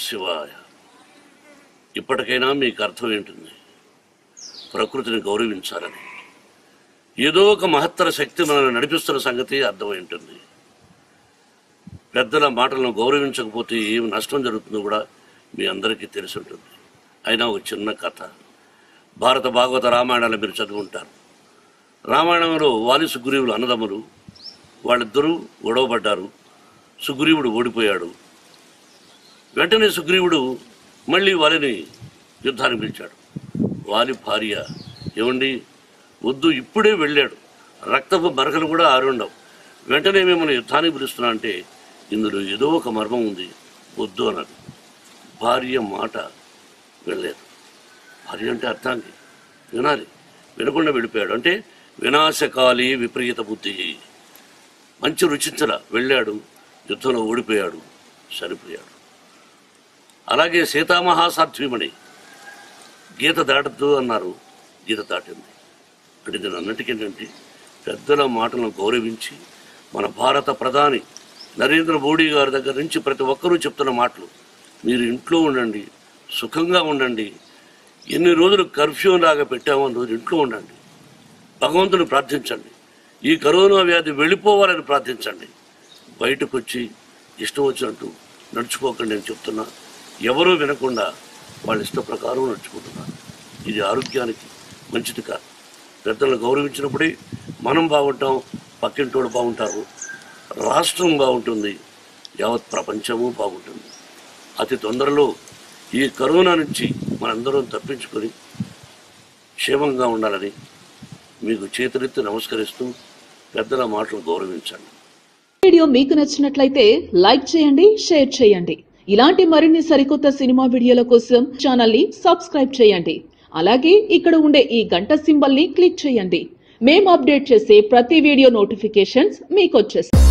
శివాయ ఇప్పటికైనా మీకు అర్థం ఏంటుంది ప్రకృతిని గౌరవించాలని ఏదో ఒక మహత్తర శక్తి మనల్ని నడిపిస్తున్న సంగతి అర్థమై ఉంటుంది పెద్దల మాటలను గౌరవించకపోతే ఏం నష్టం జరుగుతుందో కూడా మీ అందరికీ తెలిసి ఉంటుంది అయినా ఒక చిన్న కథ భారత భాగవత రామాయణాలు మీరు చదువుంటారు రామాయణంలో వాలి సుగ్రీవులు అన్నదమ్ములు వాళ్ళిద్దరూ గొడవపడ్డారు సుగ్రీవుడు ఓడిపోయాడు వెంటనే సుగ్రీవుడు మళ్ళీ వాలిని యుద్ధానికి పిలిచాడు వాలి భార్య ఏమండి వద్దు ఇప్పుడే వెళ్ళాడు రక్తపు మరకలు కూడా ఆరుండవు వెంటనే మిమ్మల్ని యుద్ధానికి పిలుస్తున్నా అంటే ఇందులో ఏదో ఒక మర్మం ఉంది వద్దు అన్నది భార్య మాట వెళ్ళలేదు భార్య అంటే అర్థానికి వినాలి వినకుండా వెళ్ళిపోయాడు అంటే వినాశకాలి విపరీత బుద్ధి మంచి రుచించల వెళ్ళాడు యుద్ధంలో ఓడిపోయాడు చనిపోయాడు అలాగే సీతామహాసాధ్వీమణి గీత దాటద్దు అన్నారు గీత దాటింది అంటే దీని అన్నిటికేంటంటే పెద్దల మాటలను గౌరవించి మన భారత ప్రధాని నరేంద్ర మోడీ గారి దగ్గర నుంచి ప్రతి ఒక్కరూ చెప్తున్న మాటలు మీరు ఇంట్లో ఉండండి సుఖంగా ఉండండి ఎన్ని రోజులు కర్ఫ్యూ లాగా పెట్టామో అన్ని రోజులు ఇంట్లో ఉండండి భగవంతుని ప్రార్థించండి ఈ కరోనా వ్యాధి వెళ్ళిపోవాలని ప్రార్థించండి బయటకు వచ్చి ఇష్టం వచ్చినట్టు నడుచుకోకండి అని చెప్తున్నా ఎవరూ వినకుండా వాళ్ళ ఇష్ట ప్రకారం నడుచుకుంటున్నారు ఇది ఆరోగ్యానికి మంచిది కాదు పెద్దలను గౌరవించినప్పుడే మనం బాగుంటాం పక్కింటోడు బాగుంటారు రాష్ట్రం బాగుంటుంది యావత్ ప్రపంచము బాగుంటుంది అతి తొందరలో ఈ కరోనా నుంచి మనందరం తప్పించుకొని క్షేమంగా ఉండాలని మీకు చేతులెత్తి నమస్కరిస్తూ పెద్దల మాటలు గౌరవించండి వీడియో మీకు నచ్చినట్లయితే లైక్ చేయండి షేర్ చేయండి ఇలాంటి మరిన్ని సరికొత్త సినిమా వీడియోల కోసం ఛానల్ ని సబ్స్క్రైబ్ చేయండి అలాగే ఇక్కడ ఉండే ఈ గంట సింబల్ ని క్లిక్ చేయండి మేము అప్డేట్ చేసే ప్రతి వీడియో నోటిఫికేషన్స్ మీకు వచ్చేస్తాయి